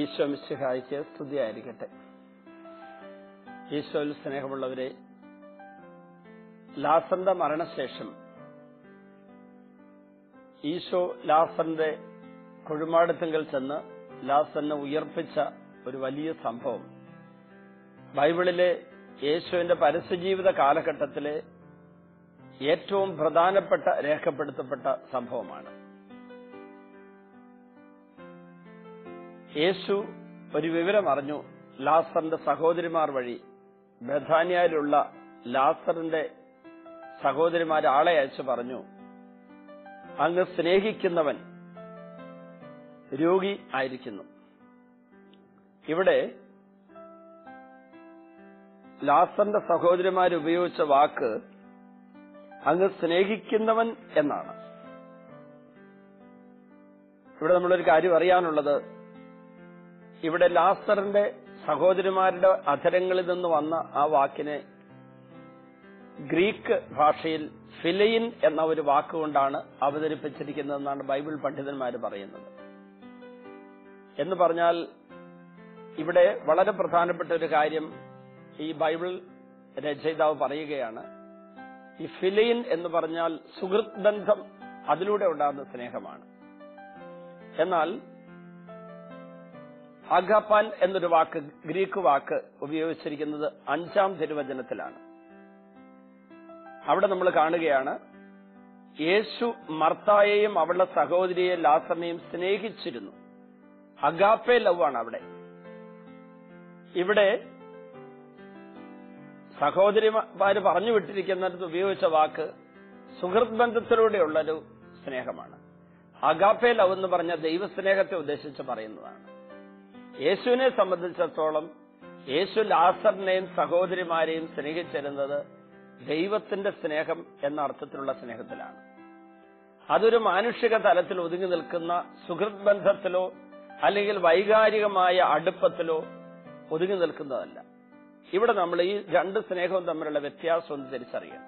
ഈശോ മിശിഹായിക്ക് സ്തുതിയായിരിക്കട്ടെ ഈശോയിൽ സ്നേഹമുള്ളവരെ ലാസന്റെ മരണശേഷം ഈശോ ലാസന്റെ കുഴിമാടത്തിങ്കൽ ചെന്ന് ലാസനെ ഉയർപ്പിച്ച ഒരു വലിയ സംഭവം ബൈബിളിലെ യേശുവിന്റെ പരസ്യജീവിത കാലഘട്ടത്തിലെ ഏറ്റവും പ്രധാനപ്പെട്ട രേഖപ്പെടുത്തപ്പെട്ട സംഭവമാണ് യേശു ഒരു വിവരം അറിഞ്ഞു ലാസറിന്റെ സഹോദരിമാർ വഴി ബഥാനിയയിലുള്ള ലാസറിന്റെ സഹോദരിമാർ ആളെ അയച്ചു പറഞ്ഞു അങ്ങ് സ്നേഹിക്കുന്നവൻ രോഗി ആയിരിക്കുന്നു ഇവിടെ ലാസറിന്റെ സഹോദരിമാർ ഉപയോഗിച്ച വാക്ക് അങ്ങ് സ്നേഹിക്കുന്നവൻ എന്നാണ് ഇവിടെ നമ്മളൊരു കാര്യം അറിയാനുള്ളത് ഇവിടെ ലാസറിന്റെ സഹോദരിമാരുടെ അധരങ്ങളിൽ നിന്ന് വന്ന ആ വാക്കിനെ ഗ്രീക്ക് ഭാഷയിൽ ഫിലയിൻ എന്ന ഒരു വാക്കുകൊണ്ടാണ് അവതരിപ്പിച്ചിരിക്കുന്നതെന്നാണ് ബൈബിൾ പണ്ഡിതന്മാർ പറയുന്നത് എന്ന് പറഞ്ഞാൽ ഇവിടെ വളരെ പ്രധാനപ്പെട്ട ഒരു കാര്യം ഈ ബൈബിൾ രചയിതാവ് പറയുകയാണ് ഈ ഫിലയിൻ എന്ന് പറഞ്ഞാൽ സുഹൃത് ബന്ധം അതിലൂടെ ഉണ്ടാകുന്ന സ്നേഹമാണ് എന്നാൽ അഗപാൻ എന്നൊരു വാക്ക് ഗ്രീക്ക് വാക്ക് ഉപയോഗിച്ചിരിക്കുന്നത് അഞ്ചാം തിരുവചനത്തിലാണ് അവിടെ നമ്മൾ കാണുകയാണ് യേശു മർത്തായെയും അവളുടെ സഹോദരിയെ ലാസറിനെയും സ്നേഹിച്ചിരുന്നു അഗാപ്പെ ലവ് ആണ് അവിടെ ഇവിടെ സഹോദരിമാര് പറഞ്ഞു വിട്ടിരിക്കുന്നിടത്ത് ഉപയോഗിച്ച വാക്ക് സുഹൃത് ബന്ധത്തിലൂടെയുള്ളൊരു സ്നേഹമാണ് അഗാപ്പെ ലവ് എന്ന് പറഞ്ഞ ദൈവസ്നേഹത്തെ ഉദ്ദേശിച്ച് പറയുന്നതാണ് യേശുവിനെ സംബന്ധിച്ചിടത്തോളം യേശു ലാസറിനെയും സഹോദരിമാരെയും സ്നേഹിച്ചിരുന്നത് ദൈവത്തിന്റെ സ്നേഹം എന്ന അർത്ഥത്തിലുള്ള സ്നേഹത്തിലാണ് അതൊരു മാനുഷിക തലത്തിൽ ഒതുങ്ങി നിൽക്കുന്ന സുഹൃത് ബന്ധത്തിലോ അല്ലെങ്കിൽ വൈകാരികമായ അടുപ്പത്തിലോ ഒതുങ്ങി നിൽക്കുന്നതല്ല ഇവിടെ നമ്മൾ ഈ രണ്ട് സ്നേഹവും തമ്മിലുള്ള വ്യത്യാസം ഒന്ന് തിരിച്ചറിയണം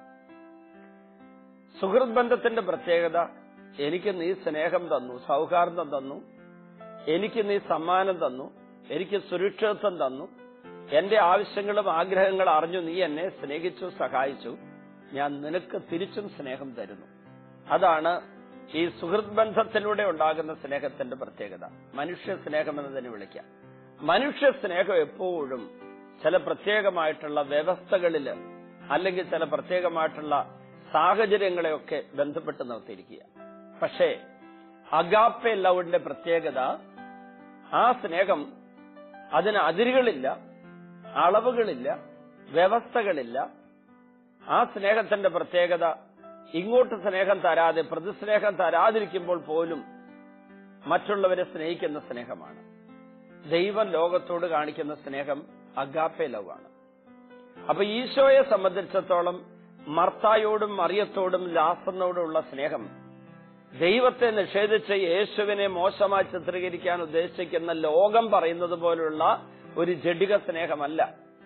സുഹൃത് ബന്ധത്തിന്റെ പ്രത്യേകത എനിക്ക് നീ സ്നേഹം തന്നു സൗഹാർദ്ദം തന്നു എനിക്ക് നീ സമ്മാനം തന്നു എനിക്ക് സുരക്ഷിതത്വം തന്നു എന്റെ ആവശ്യങ്ങളും ആഗ്രഹങ്ങളും അറിഞ്ഞു നീ എന്നെ സ്നേഹിച്ചു സഹായിച്ചു ഞാൻ നിനക്ക് തിരിച്ചും സ്നേഹം തരുന്നു അതാണ് ഈ സുഹൃത് ബന്ധത്തിലൂടെ ഉണ്ടാകുന്ന സ്നേഹത്തിന്റെ പ്രത്യേകത മനുഷ്യ സ്നേഹം എന്നതിനെ വിളിക്കാം മനുഷ്യ സ്നേഹം എപ്പോഴും ചില പ്രത്യേകമായിട്ടുള്ള വ്യവസ്ഥകളിൽ അല്ലെങ്കിൽ ചില പ്രത്യേകമായിട്ടുള്ള സാഹചര്യങ്ങളെയൊക്കെ ബന്ധപ്പെട്ട് നിർത്തിയിരിക്കുക പക്ഷേ അഗാപ്പെ ലവിന്റെ പ്രത്യേകത ആ സ്നേഹം അതിന് അതിരുകളില്ല അളവുകളില്ല വ്യവസ്ഥകളില്ല ആ സ്നേഹത്തിന്റെ പ്രത്യേകത ഇങ്ങോട്ട് സ്നേഹം തരാതെ പ്രതിസ്നേഹം തരാതിരിക്കുമ്പോൾ പോലും മറ്റുള്ളവരെ സ്നേഹിക്കുന്ന സ്നേഹമാണ് ദൈവം ലോകത്തോട് കാണിക്കുന്ന സ്നേഹം അഗാപ്പെ ലവാണ് അപ്പൊ ഈശോയെ സംബന്ധിച്ചിടത്തോളം മർത്തായോടും മറിയത്തോടും ലാസറിനോടുമുള്ള സ്നേഹം ദൈവത്തെ നിഷേധിച്ച് യേശുവിനെ മോശമായി ചിത്രീകരിക്കാൻ ഉദ്ദേശിക്കുന്ന ലോകം പറയുന്നത് പോലുള്ള ഒരു ജഡിക സ്നേഹമല്ല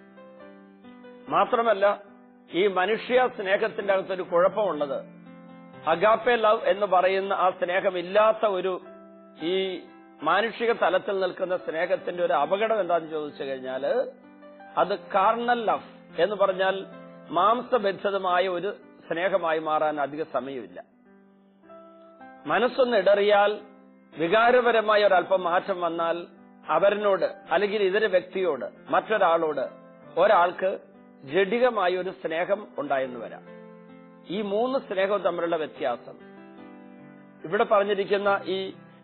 മാത്രമല്ല ഈ മനുഷ്യ സ്നേഹത്തിന്റെ അകത്തൊരു കുഴപ്പമുള്ളത് അഗാപ്പെ ലവ് എന്ന് പറയുന്ന ആ സ്നേഹമില്ലാത്ത ഒരു ഈ മാനുഷിക തലത്തിൽ നിൽക്കുന്ന സ്നേഹത്തിന്റെ ഒരു അപകടം എന്താണെന്ന് ചോദിച്ചു കഴിഞ്ഞാൽ അത് കാർണൽ ലവ് എന്ന് പറഞ്ഞാൽ മാംസബദ്ധിതമായ ഒരു സ്നേഹമായി മാറാൻ അധിക സമയമില്ല മനസ്സൊന്ന് ഇടറിയാൽ വികാരപരമായ ഒരല്പം മാറ്റം വന്നാൽ അവരിനോട് അല്ലെങ്കിൽ ഇതര വ്യക്തിയോട് മറ്റൊരാളോട് ഒരാൾക്ക് ജഡികമായ ഒരു സ്നേഹം ഉണ്ടായെന്ന് വരാം ഈ മൂന്ന് സ്നേഹവും തമ്മിലുള്ള വ്യത്യാസം ഇവിടെ പറഞ്ഞിരിക്കുന്ന ഈ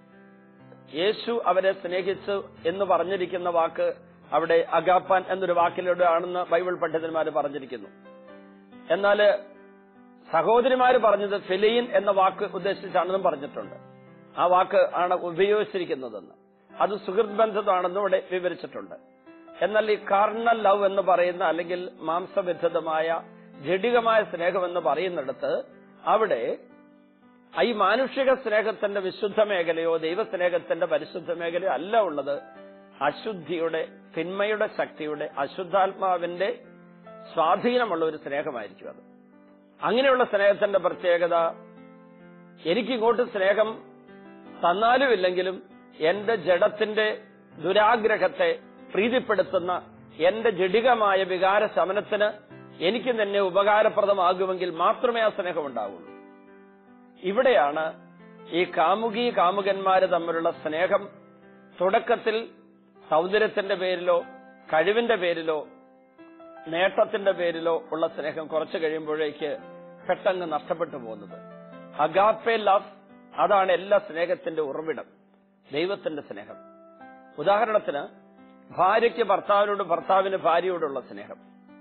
യേശു അവരെ സ്നേഹിച്ചു എന്ന് പറഞ്ഞിരിക്കുന്ന വാക്ക് അവിടെ അഗാപ്പാൻ എന്നൊരു വാക്കിലൂടെ ആണെന്ന് ബൈബിൾ പണ്ഡിതന്മാർ പറഞ്ഞിരിക്കുന്നു എന്നാല് സഹോദരിമാര് പറഞ്ഞത് ഫിലയിൻ എന്ന വാക്ക് ഉദ്ദേശിച്ചാണെന്നും പറഞ്ഞിട്ടുണ്ട് ആ വാക്ക് ആണ് ഉപയോഗിച്ചിരിക്കുന്നതെന്ന് അത് സുഹൃത് ബന്ധമാണെന്നും ഇവിടെ വിവരിച്ചിട്ടുണ്ട് എന്നാൽ ഈ കാർണൽ ലവ് എന്ന് പറയുന്ന അല്ലെങ്കിൽ മാംസബദ്ധിതമായ ജഡികമായ സ്നേഹം എന്ന് പറയുന്നിടത്ത് അവിടെ ഈ മാനുഷിക സ്നേഹത്തിന്റെ വിശുദ്ധ മേഖലയോ ദൈവസ്നേഹത്തിന്റെ പരിശുദ്ധ മേഖലയോ അല്ല ഉള്ളത് അശുദ്ധിയുടെ തിന്മയുടെ ശക്തിയുടെ അശുദ്ധാത്മാവിന്റെ സ്വാധീനമുള്ള ഒരു സ്നേഹമായിരിക്കും അത് അങ്ങനെയുള്ള സ്നേഹത്തിന്റെ പ്രത്യേകത എനിക്കിങ്ങോട്ട് സ്നേഹം തന്നാലും ഇല്ലെങ്കിലും എന്റെ ജഡത്തിന്റെ ദുരാഗ്രഹത്തെ പ്രീതിപ്പെടുത്തുന്ന എന്റെ ജഡികമായ വികാര ശമനത്തിന് എനിക്ക് തന്നെ ഉപകാരപ്രദമാകുമെങ്കിൽ മാത്രമേ ആ സ്നേഹം ഉണ്ടാവുള്ളൂ ഇവിടെയാണ് ഈ കാമുകി കാമുകന്മാര് തമ്മിലുള്ള സ്നേഹം തുടക്കത്തിൽ സൗന്ദര്യത്തിന്റെ പേരിലോ കഴിവിന്റെ പേരിലോ നേട്ടത്തിന്റെ പേരിലോ ഉള്ള സ്നേഹം കുറച്ചു കഴിയുമ്പോഴേക്ക് പെട്ടെന്ന് നഷ്ടപ്പെട്ടു പോകുന്നത് അഗാപ്പെ ലവ് അതാണ് എല്ലാ സ്നേഹത്തിന്റെ ഉറവിടം ദൈവത്തിന്റെ സ്നേഹം ഉദാഹരണത്തിന് ഭാര്യയ്ക്ക് ഭർത്താവിനോട് ഭർത്താവിന് ഭാര്യയോടുള്ള സ്നേഹം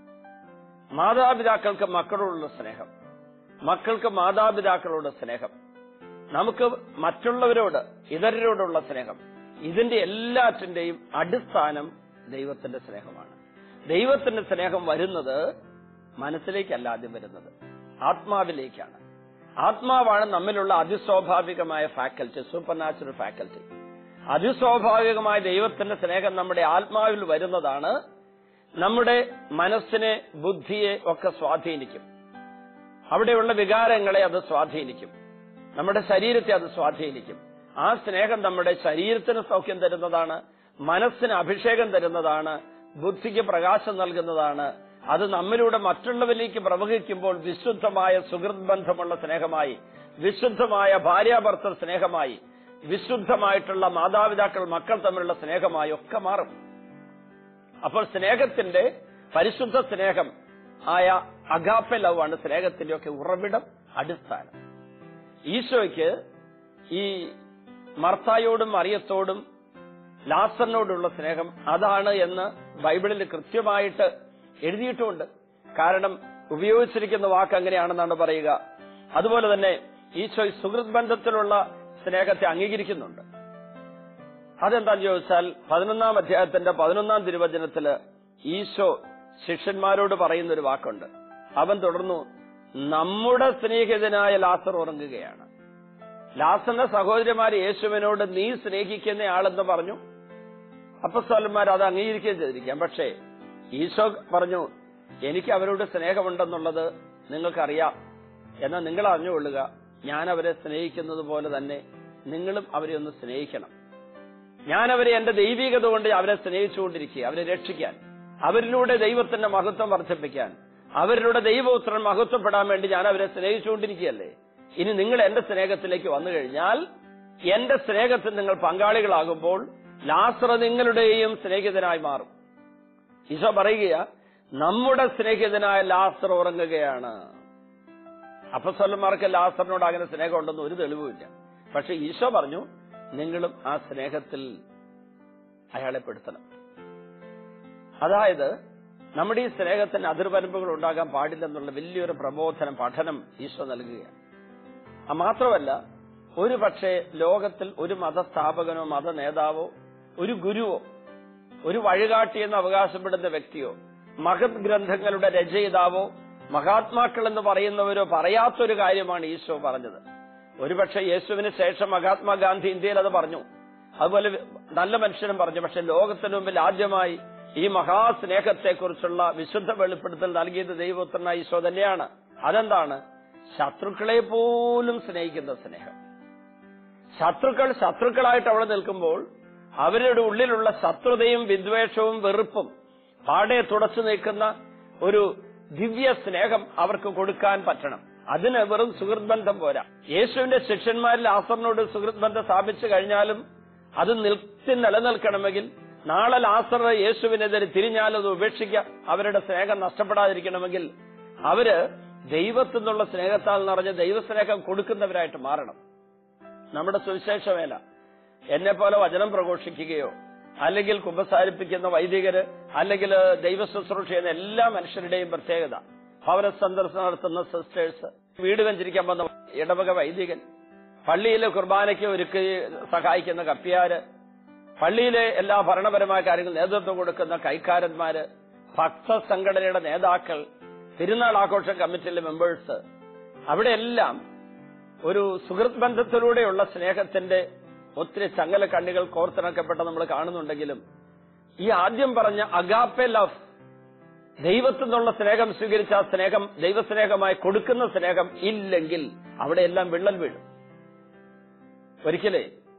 മാതാപിതാക്കൾക്ക് മക്കളോടുള്ള സ്നേഹം മക്കൾക്ക് മാതാപിതാക്കളോട് സ്നേഹം നമുക്ക് മറ്റുള്ളവരോട് ഇതരരോടുള്ള സ്നേഹം ഇതിന്റെ എല്ലാറ്റിന്റെയും അടിസ്ഥാനം ദൈവത്തിന്റെ സ്നേഹമാണ് ദൈവത്തിന്റെ സ്നേഹം വരുന്നത് മനസ്സിലേക്കല്ല ആദ്യം വരുന്നത് ആത്മാവിലേക്കാണ് ആത്മാവാണ് നമ്മിലുള്ള അതിസ്വാഭാവികമായ ഫാക്കൽറ്റി സൂപ്പർ നാച്ചുറൽ ഫാക്കൽറ്റി അതിസ്വാഭാവികമായ ദൈവത്തിന്റെ സ്നേഹം നമ്മുടെ ആത്മാവിൽ വരുന്നതാണ് നമ്മുടെ മനസ്സിനെ ബുദ്ധിയെ ഒക്കെ സ്വാധീനിക്കും അവിടെയുള്ള വികാരങ്ങളെ അത് സ്വാധീനിക്കും നമ്മുടെ ശരീരത്തെ അത് സ്വാധീനിക്കും ആ സ്നേഹം നമ്മുടെ ശരീരത്തിന് സൗഖ്യം തരുന്നതാണ് മനസ്സിന് അഭിഷേകം തരുന്നതാണ് ബുദ്ധിക്ക് പ്രകാശം നൽകുന്നതാണ് അത് നമ്മിലൂടെ മറ്റുള്ളവരിലേക്ക് പ്രവഹിക്കുമ്പോൾ വിശുദ്ധമായ സുഹൃത് ബന്ധമുള്ള സ്നേഹമായി വിശുദ്ധമായ ഭാര്യാഭർത്തൃ സ്നേഹമായി വിശുദ്ധമായിട്ടുള്ള മാതാപിതാക്കൾ മക്കൾ തമ്മിലുള്ള സ്നേഹമായി ഒക്കെ മാറും അപ്പോൾ സ്നേഹത്തിന്റെ പരിശുദ്ധ സ്നേഹം ആയ അഗാപ്പ ലവ് ആണ് സ്നേഹത്തിന്റെ ഒക്കെ ഉറവിടം അടിസ്ഥാനം ഈശോയ്ക്ക് ഈ മർത്തായോടും മറിയത്തോടും ലാസറിനോടുള്ള സ്നേഹം അതാണ് എന്ന് ബൈബിളിൽ കൃത്യമായിട്ട് എഴുതിയിട്ടുമുണ്ട് കാരണം ഉപയോഗിച്ചിരിക്കുന്ന വാക്ക് അങ്ങനെയാണെന്നാണ് പറയുക അതുപോലെ തന്നെ ഈശോ സുഹൃത് ബന്ധത്തിലുള്ള സ്നേഹത്തെ അംഗീകരിക്കുന്നുണ്ട് അതെന്താന്ന് ചോദിച്ചാൽ പതിനൊന്നാം അധ്യായത്തിന്റെ പതിനൊന്നാം തിരുവചനത്തില് ഈശോ ശിഷ്യന്മാരോട് പറയുന്ന ഒരു വാക്കുണ്ട് അവൻ തുടർന്നു നമ്മുടെ സ്നേഹിതനായ ലാസർ ഉറങ്ങുകയാണ് ലാസറിന്റെ സഹോദരിമാര് യേശുവിനോട് നീ സ്നേഹിക്കുന്ന ആളെന്ന് പറഞ്ഞു അപ്പസ്വലന്മാർ അത് അംഗീകരിക്കുകയും ചെയ്തിരിക്കാം പക്ഷേ ഈശോ പറഞ്ഞു എനിക്ക് അവരോട് സ്നേഹമുണ്ടെന്നുള്ളത് നിങ്ങൾക്കറിയാം എന്നാൽ നിങ്ങൾ അറിഞ്ഞുകൊള്ളുക ഞാൻ അവരെ സ്നേഹിക്കുന്നത് പോലെ തന്നെ നിങ്ങളും അവരെ ഒന്ന് സ്നേഹിക്കണം ഞാൻ അവരെ എന്റെ ദൈവികത കൊണ്ട് അവരെ സ്നേഹിച്ചുകൊണ്ടിരിക്കുക അവരെ രക്ഷിക്കാൻ അവരിലൂടെ ദൈവത്തിന്റെ മഹത്വം വർദ്ധിപ്പിക്കാൻ അവരിലൂടെ ദൈവപുത്രൻ മഹത്വപ്പെടാൻ വേണ്ടി ഞാൻ അവരെ സ്നേഹിച്ചുകൊണ്ടിരിക്കുകയല്ലേ ഇനി നിങ്ങൾ എന്റെ സ്നേഹത്തിലേക്ക് വന്നു കഴിഞ്ഞാൽ എന്റെ സ്നേഹത്തിൽ നിങ്ങൾ പങ്കാളികളാകുമ്പോൾ ലാസറ നിങ്ങളുടെയും സ്നേഹിതനായി മാറും ഈശോ പറയുക നമ്മുടെ സ്നേഹിതനായ ലാസർ ഉറങ്ങുകയാണ് അപ്പസ്വലന്മാർക്ക് ലാസറിനോട് അങ്ങനെ സ്നേഹം ഉണ്ടെന്ന് ഒരു തെളിവുമില്ല പക്ഷെ ഈശോ പറഞ്ഞു നിങ്ങളും ആ സ്നേഹത്തിൽ അയാളെ പെടുത്തണം അതായത് നമ്മുടെ ഈ സ്നേഹത്തിന് അതിർവരമ്പുകൾ ഉണ്ടാകാൻ പാടില്ലെന്നുള്ള വലിയൊരു പ്രബോധനം പഠനം ഈശോ നൽകുകയാണ് ആ മാത്രമല്ല ഒരു പക്ഷേ ലോകത്തിൽ ഒരു മതസ്ഥാപകനോ മത നേതാവോ ഒരു ഗുരുവോ ഒരു വഴികാട്ടി എന്ന് അവകാശപ്പെടുന്ന വ്യക്തിയോ മഹത് ഗ്രന്ഥങ്ങളുടെ രചയിതാവോ മഹാത്മാക്കൾ എന്ന് പറയുന്നവരോ പറയാത്തൊരു കാര്യമാണ് ഈശോ പറഞ്ഞത് ഒരുപക്ഷെ യേശുവിന് ശേഷം മഹാത്മാഗാന്ധി ഇന്ത്യയിൽ അത് പറഞ്ഞു അതുപോലെ നല്ല മനുഷ്യനും പറഞ്ഞു പക്ഷെ ലോകത്തിന് മുമ്പിൽ ആദ്യമായി ഈ മഹാസ്നേഹത്തെക്കുറിച്ചുള്ള വിശുദ്ധ വെളിപ്പെടുത്തൽ നൽകിയത് ദൈവപുത്രനായ ഈശോ തന്നെയാണ് അതെന്താണ് ശത്രുക്കളെ പോലും സ്നേഹിക്കുന്ന സ്നേഹം ശത്രുക്കൾ ശത്രുക്കളായിട്ട് അവിടെ നിൽക്കുമ്പോൾ അവരുടെ ഉള്ളിലുള്ള ശത്രുതയും വിദ്വേഷവും വെറുപ്പും പാടെ തുടച്ചു നീക്കുന്ന ഒരു ദിവ്യ സ്നേഹം അവർക്ക് കൊടുക്കാൻ പറ്റണം അതിന് വെറും സുഹൃത് ബന്ധം പോരാ യേശുവിന്റെ ശിഷ്യന്മാരിൽ ആസറിനോട് സുഹൃത് ബന്ധം സ്ഥാപിച്ചു കഴിഞ്ഞാലും അത് നിൽത്തി നിലനിൽക്കണമെങ്കിൽ നാളെ ലാസർ യേശുവിനെതിരെ തിരിഞ്ഞാൽ അത് ഉപേക്ഷിക്കുക അവരുടെ സ്നേഹം നഷ്ടപ്പെടാതിരിക്കണമെങ്കിൽ അവര് ദൈവത്തിൽ നിന്നുള്ള സ്നേഹത്താൽ നിറഞ്ഞ ദൈവസ്നേഹം കൊടുക്കുന്നവരായിട്ട് മാറണം നമ്മുടെ സുവിശേഷ വേല എന്നെ പോലെ വചനം പ്രഘോഷിക്കുകയോ അല്ലെങ്കിൽ കുമ്പസാരിപ്പിക്കുന്ന വൈദികര് അല്ലെങ്കിൽ ദൈവ ശുശ്രൂഷ ചെയ്യുന്ന എല്ലാ മനുഷ്യരുടെയും പ്രത്യേകത ഭവന സന്ദർശനം നടത്തുന്ന സിസ്റ്റേഴ്സ് വീട് വെഞ്ചരിക്കാൻ വന്ന ഇടവക വൈദികൻ പള്ളിയിലെ കുർബാനയ്ക്ക് ഒരുക്കി സഹായിക്കുന്ന കപ്പിയാര് പള്ളിയിലെ എല്ലാ ഭരണപരമായ കാര്യങ്ങൾ നേതൃത്വം കൊടുക്കുന്ന കൈക്കാരന്മാര് ഭക്ത സംഘടനയുടെ നേതാക്കൾ തിരുനാൾ ആഘോഷ കമ്മിറ്റിയിലെ മെമ്പേഴ്സ് അവിടെയെല്ലാം ഒരു സുഹൃത്ത് ബന്ധത്തിലൂടെയുള്ള സ്നേഹത്തിന്റെ ഒത്തിരി ചങ്ങല കണ്ണികൾ കോർത്തിണക്കപ്പെട്ട നമ്മൾ കാണുന്നുണ്ടെങ്കിലും ഈ ആദ്യം പറഞ്ഞ അഗാപ്പെ ലവ് ദൈവത്തിൽ നിന്നുള്ള സ്നേഹം സ്വീകരിച്ച ആ സ്നേഹം ദൈവസ്നേഹമായി കൊടുക്കുന്ന സ്നേഹം ഇല്ലെങ്കിൽ അവിടെയെല്ലാം വിള്ളൽ വീഴും ഒരിക്കലേ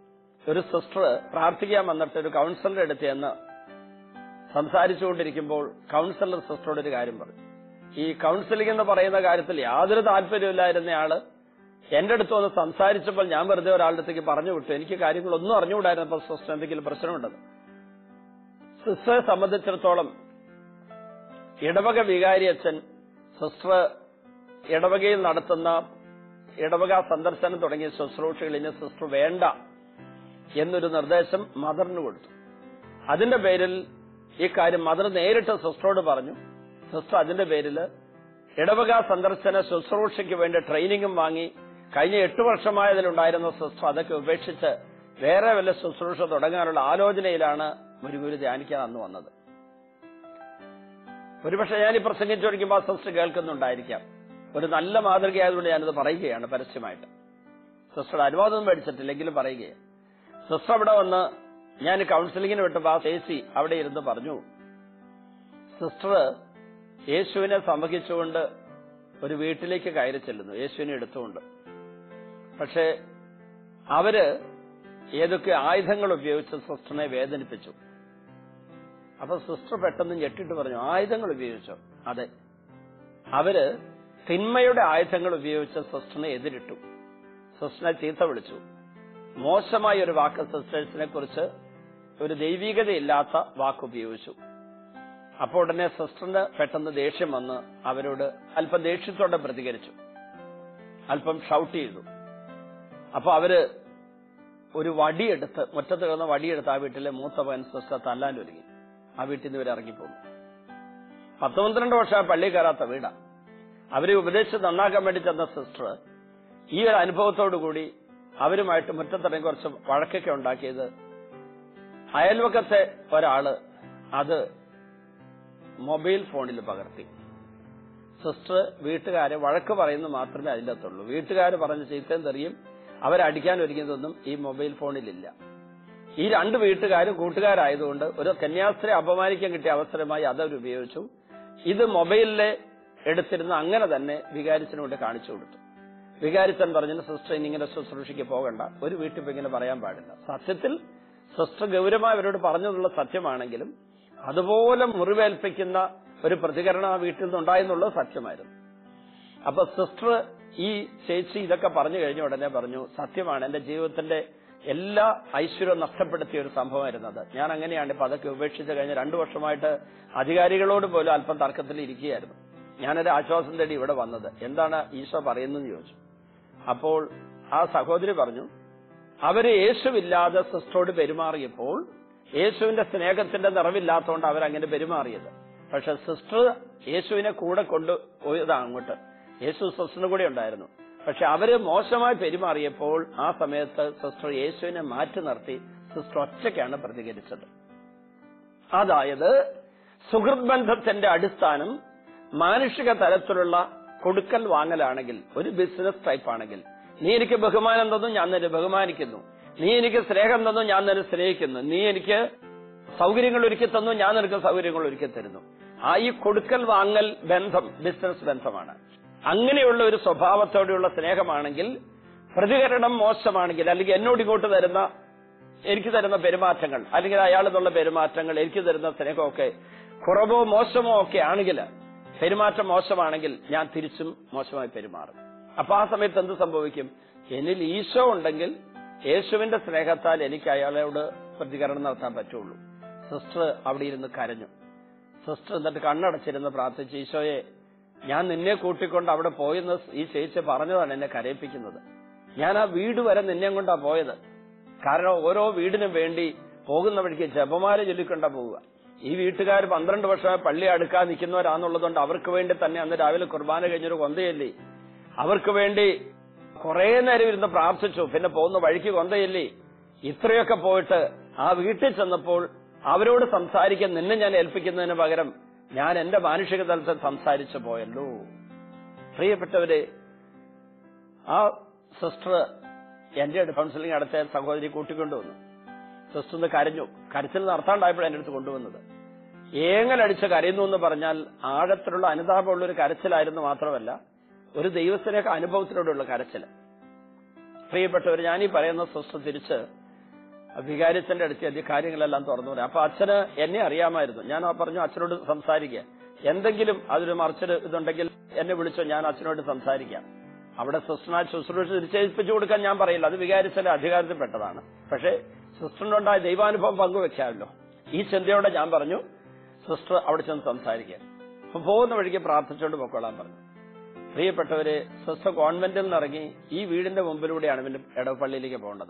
ഒരു സിസ്റ്റർ പ്രാർത്ഥിക്കാൻ വന്നിട്ട് ഒരു കൗൺസിലർ അടുത്ത് എന്ന് സംസാരിച്ചുകൊണ്ടിരിക്കുമ്പോൾ കൗൺസിലർ സിസ്റ്ററോട് ഒരു കാര്യം പറഞ്ഞു ഈ കൗൺസിലിംഗ് എന്ന് പറയുന്ന കാര്യത്തിൽ യാതൊരു താല്പര്യമില്ലായിരുന്നയാള് എന്റെ അടുത്ത് വന്ന് സംസാരിച്ചപ്പോൾ ഞാൻ വെറുതെ ഒരാളുടെ അടുത്തേക്ക് പറഞ്ഞു വിട്ടു എനിക്ക് കാര്യങ്ങളൊന്നും അറിഞ്ഞുകൂടായിരുന്നപ്പോൾ സിസ്റ്റർ എന്തെങ്കിലും പ്രശ്നമുണ്ടെന്ന് സിസ്റ്ററെ സംബന്ധിച്ചിടത്തോളം ഇടവക വികാരി അച്ഛൻ സിസ്റ്റർ ഇടവകയിൽ നടത്തുന്ന ഇടവക സന്ദർശനം തുടങ്ങിയ ശുശ്രൂഷകൾ ഇനി സിസ്റ്റർ വേണ്ട എന്നൊരു നിർദ്ദേശം മദറിന് കൊടുത്തു അതിന്റെ പേരിൽ ഈ കാര്യം മദർ നേരിട്ട് സിസ്റ്ററോട് പറഞ്ഞു സിസ്റ്റർ അതിന്റെ പേരിൽ ഇടവക സന്ദർശന ശുശ്രൂഷയ്ക്ക് വേണ്ടി ട്രെയിനിങ്ങും വാങ്ങി കഴിഞ്ഞ എട്ട് വർഷമായതിലുണ്ടായിരുന്ന സിസ്റ്റർ അതൊക്കെ ഉപേക്ഷിച്ച് വേറെ വല്ല ശുശ്രൂഷ തുടങ്ങാനുള്ള ആലോചനയിലാണ് മുരുകുരു ധ്യാനിക്കാൻ അന്ന് വന്നത് ഒരുപക്ഷെ ഞാൻ ഈ പ്രസംഗിച്ചുകൊണ്ടിരിക്കുമ്പോൾ ആ സിസ്റ്റർ കേൾക്കുന്നുണ്ടായിരിക്കാം ഒരു നല്ല മാതൃകയായതുകൊണ്ട് ഞാനത് പറയുകയാണ് പരസ്യമായിട്ട് സിസ്റ്ററുടെ അനുവാദമൊന്നും മേടിച്ചിട്ടില്ലെങ്കിലും പറയുകയാണ് സിസ്റ്റർ അവിടെ വന്ന് ഞാൻ കൗൺസിലിങ്ങിന് വിട്ടപ്പോൾ ആ ചേച്ചി അവിടെ ഇരുന്ന് പറഞ്ഞു സിസ്റ്റർ യേശുവിനെ സംവഹിച്ചുകൊണ്ട് ഒരു വീട്ടിലേക്ക് കയറി ചെല്ലുന്നു യേശുവിനെ എടുത്തുകൊണ്ട് പക്ഷേ അവര് ഏതൊക്കെ ആയുധങ്ങൾ ഉപയോഗിച്ച് സിസ്റ്ററിനെ വേദനിപ്പിച്ചു അപ്പൊ സിസ്റ്റർ പെട്ടെന്ന് ഞെട്ടിട്ട് പറഞ്ഞു ആയുധങ്ങൾ ഉപയോഗിച്ചോ അതെ അവര് തിന്മയുടെ ആയുധങ്ങൾ ഉപയോഗിച്ച് സിസ്റ്ററിനെ എതിരിട്ടു സിസ്റ്ററിനെ ചീത്ത വിളിച്ചു മോശമായ ഒരു വാക്ക് സിസ്റ്റേഴ്സിനെ കുറിച്ച് ഒരു ദൈവികതയില്ലാത്ത വാക്ക് ഉപയോഗിച്ചു അപ്പോൾ ഉടനെ സിസ്റ്ററിന് പെട്ടെന്ന് ദേഷ്യം വന്ന് അവരോട് അല്പം ദേഷ്യത്തോടെ പ്രതികരിച്ചു അല്പം ഷൗട്ട് ചെയ്തു അപ്പൊ അവര് ഒരു വടിയെടുത്ത് മുറ്റത്ത് കിടന്ന വടിയെടുത്ത് ആ വീട്ടിലെ മൂത്ത പകൻ സിസ്റ്റർ തല്ലാൻ ഒരുങ്ങി ആ വീട്ടിൽ നിന്ന് ഇവർ ഇറങ്ങിപ്പോന്നു പത്ത് പന്ത്രണ്ട് വർഷം ആ പള്ളി കയറാത്ത വീടാ അവരെ ഉപദേശിച്ച് നന്നാക്കാൻ വേണ്ടി ചെന്ന സിസ്റ്റർ ഈ ഒരു അനുഭവത്തോടു കൂടി അവരുമായിട്ട് മുറ്റത്തിറങ്ങി കുറച്ച് വഴക്കൊക്കെ ഉണ്ടാക്കിയത് അയൽവക്കത്തെ ഒരാള് അത് മൊബൈൽ ഫോണിൽ പകർത്തി സിസ്റ്റർ വീട്ടുകാരെ വഴക്ക് പറയുന്നത് മാത്രമേ അതിൻ്റെ അകത്തുള്ളൂ വീട്ടുകാർ പറഞ്ഞ ചീത്തയും തെറിയും അവരടിക്കാൻ ഒരുങ്ങിയതൊന്നും ഈ മൊബൈൽ ഫോണിലില്ല ഈ രണ്ട് വീട്ടുകാരും കൂട്ടുകാരായതുകൊണ്ട് ഒരു കന്യാസ്ത്രീ അപമാനിക്കാൻ കിട്ടിയ അവസരമായി അതവർ ഉപയോഗിച്ചു ഇത് മൊബൈലിലെ എടുത്തിരുന്ന അങ്ങനെ തന്നെ വികാരിച്ചനോട് കാണിച്ചു കൊടുത്തു വികാരിച്ചൻ പറഞ്ഞു സിസ്റ്റർ ഇനി ഇങ്ങനെ ശുശ്രൂഷയ്ക്ക് പോകണ്ട ഒരു വീട്ടിൽ പോയി ഇങ്ങനെ പറയാൻ പാടില്ല സത്യത്തിൽ സിസ്റ്റർ ഗൗരവമായി അവരോട് പറഞ്ഞതുള്ള സത്യമാണെങ്കിലും അതുപോലെ മുറിവേൽപ്പിക്കുന്ന ഒരു പ്രതികരണം ആ വീട്ടിൽ നിന്നുണ്ടായെന്നുള്ളത് സത്യമായിരുന്നു അപ്പൊ സിസ്റ്റർ ഈ ചേച്ചി ഇതൊക്കെ പറഞ്ഞു കഴിഞ്ഞ ഉടനെ പറഞ്ഞു സത്യമാണ് എന്റെ ജീവിതത്തിന്റെ എല്ലാ ഐശ്വര്യവും നഷ്ടപ്പെടുത്തിയ ഒരു സംഭവമായിരുന്നത് ഞാൻ അങ്ങനെയാണ് ഇപ്പൊ അതൊക്കെ ഉപേക്ഷിച്ച് കഴിഞ്ഞ രണ്ടു വർഷമായിട്ട് അധികാരികളോട് പോലും അല്പം തർക്കത്തിൽ ഇരിക്കുകയായിരുന്നു ഞാനൊരു ആശ്വാസം തേടി ഇവിടെ വന്നത് എന്താണ് ഈശോ പറയുന്നതെന്ന് ചോദിച്ചു അപ്പോൾ ആ സഹോദരി പറഞ്ഞു അവര് യേശുവില്ലാതെ സിസ്റ്ററോട് പെരുമാറിയപ്പോൾ യേശുവിന്റെ സ്നേഹത്തിന്റെ നിറവില്ലാത്തതുകൊണ്ട് അവരങ്ങനെ പെരുമാറിയത് പക്ഷെ സിസ്റ്റർ യേശുവിനെ കൂടെ കൊണ്ടുപോയതാണ് അങ്ങോട്ട് യേശു സിസ്റ്ററിന് കൂടെ ഉണ്ടായിരുന്നു പക്ഷെ അവര് മോശമായി പെരുമാറിയപ്പോൾ ആ സമയത്ത് സിസ്റ്റർ യേശുവിനെ മാറ്റി നിർത്തി സിസ്റ്റർ ഒറ്റയ്ക്കാണ് പ്രതികരിച്ചത് അതായത് സുഹൃത് ബന്ധത്തിന്റെ അടിസ്ഥാനം മാനുഷിക തലത്തിലുള്ള കൊടുക്കൽ വാങ്ങലാണെങ്കിൽ ഒരു ബിസിനസ് ടൈപ്പ് ആണെങ്കിൽ നീ എനിക്ക് ബഹുമാനം തന്നു ഞാൻ നിന്നെ ബഹുമാനിക്കുന്നു നീ എനിക്ക് സ്നേഹം തന്നു ഞാൻ നിന്നെ സ്നേഹിക്കുന്നു നീ എനിക്ക് സൗകര്യങ്ങൾ ഒരുക്കി തന്നു ഞാൻ നിനക്ക് സൗകര്യങ്ങൾ ഒരുക്കി തരുന്നു ആ ഈ കൊടുക്കൽ വാങ്ങൽ ബന്ധം ബിസിനസ് ബന്ധമാണ് അങ്ങനെയുള്ള ഒരു സ്വഭാവത്തോടെയുള്ള സ്നേഹമാണെങ്കിൽ പ്രതികരണം മോശമാണെങ്കിൽ അല്ലെങ്കിൽ എന്നോട് ഇങ്ങോട്ട് തരുന്ന എനിക്ക് തരുന്ന പെരുമാറ്റങ്ങൾ അല്ലെങ്കിൽ അയാളെന്നുള്ള പെരുമാറ്റങ്ങൾ എനിക്ക് തരുന്ന സ്നേഹമൊക്കെ കുറവോ മോശമോ ഒക്കെ ആണെങ്കിൽ പെരുമാറ്റം മോശമാണെങ്കിൽ ഞാൻ തിരിച്ചും മോശമായി പെരുമാറും അപ്പൊ ആ സമയത്ത് എന്ത് സംഭവിക്കും എന്നിൽ ഈശോ ഉണ്ടെങ്കിൽ യേശുവിന്റെ സ്നേഹത്താൽ എനിക്ക് അയാളോട് പ്രതികരണം നടത്താൻ പറ്റുള്ളൂ സിസ്റ്റർ അവിടെ ഇരുന്ന് കരഞ്ഞു സിസ്റ്റർ എന്നിട്ട് കണ്ണടച്ചിരുന്ന് പ്രാർത്ഥിച്ച് ഈശോയെ ഞാൻ നിന്നെ കൂട്ടിക്കൊണ്ട് അവിടെ പോയെന്ന് ഈ ചേച്ചി പറഞ്ഞതാണ് എന്നെ കരയിപ്പിക്കുന്നത് ഞാൻ ആ വീട് വരെ നിന്നെ കൊണ്ടാ പോയത് കാരണം ഓരോ വീടിനും വേണ്ടി പോകുന്ന വഴിക്ക് ജപമാല ചൊല്ലിക്കൊണ്ടാ പോവുക ഈ വീട്ടുകാർ പന്ത്രണ്ട് വർഷമായി പള്ളി അടുക്കാൻ നിൽക്കുന്നവരാന്നുള്ളതുകൊണ്ട് അവർക്ക് വേണ്ടി തന്നെ അന്ന് രാവിലെ കുർബാന കഴിഞ്ഞൊരു കൊന്തയല്ലേ അവർക്ക് വേണ്ടി കുറെ നേരം ഇരുന്ന് പ്രാർത്ഥിച്ചു പിന്നെ പോകുന്ന വഴിക്ക് കൊന്തയില്ലേ ഇത്രയൊക്കെ പോയിട്ട് ആ വീട്ടിൽ ചെന്നപ്പോൾ അവരോട് സംസാരിക്കാൻ നിന്നെ ഞാൻ ഏൽപ്പിക്കുന്നതിന് പകരം ഞാൻ എന്റെ മാനുഷിക തലത്തിൽ സംസാരിച്ചു പോയല്ലോ പ്രിയപ്പെട്ടവരെ ആ സിസ്റ്റർ എന്റെ അടുത്ത് കൗൺസിലിംഗ് അടുത്ത സഹോദരി കൂട്ടിക്കൊണ്ടുവന്നു സിസ്റ്റർ ഒന്ന് കരഞ്ഞു കരച്ചിൽ നടത്താണ്ടായപ്പോൾ എന്റെ അടുത്ത് കൊണ്ടുവന്നത് ഏങ്ങലടിച്ച് കരയുന്നു എന്ന് പറഞ്ഞാൽ ആഴത്തിലുള്ള അനുതാപമുള്ള ഒരു കരച്ചിലായിരുന്നു മാത്രമല്ല ഒരു ദൈവത്തിനൊക്കെ അനുഭവത്തിലൂടെയുള്ള കരച്ചിൽ പ്രിയപ്പെട്ടവർ ഞാനീ പറയുന്ന സിസ്റ്റർ തിരിച്ച് വികാരിച്ചന്റെ അടുത്ത് എത്തി കാര്യങ്ങളെല്ലാം തുറന്നു പറയാം അപ്പൊ അച്ഛന് എന്നെ അറിയാമായിരുന്നു ഞാൻ ആ പറഞ്ഞു അച്ഛനോട് സംസാരിക്കുക എന്തെങ്കിലും അതൊരു മറിച്ചൊരു ഇതുണ്ടെങ്കിൽ എന്നെ വിളിച്ചോ ഞാൻ അച്ഛനോട് സംസാരിക്കാം അവിടെ സിസ്റ്ററിനെ ശുശ്രൂഷ തിരിച്ചേൽപ്പിച്ചു കൊടുക്കാൻ ഞാൻ പറയില്ല അത് വികാരിച്ചന്റെ അധികാരത്തിൽപ്പെട്ടതാണ് പക്ഷേ സിസ്റ്ററിനുണ്ടായ ദൈവാനുഭവം പങ്കുവെക്കാമല്ലോ ഈ ചിന്തയോടെ ഞാൻ പറഞ്ഞു സിസ്റ്റർ അവിടെ ചെന്ന് സംസാരിക്കാൻ അപ്പൊ പോകുന്ന വഴിക്ക് പ്രാർത്ഥിച്ചുകൊണ്ട് പൊക്കോളാൻ പറഞ്ഞു പ്രിയപ്പെട്ടവരെ സിസ്റ്റർ കോൺവെന്റിൽ നിന്ന് ഇറങ്ങി ഈ വീടിന്റെ മുമ്പിലൂടെയാണ് ഇവന്റെ ഇടവപ്പള്ളിയിലേക്ക് പോകേണ്ടത്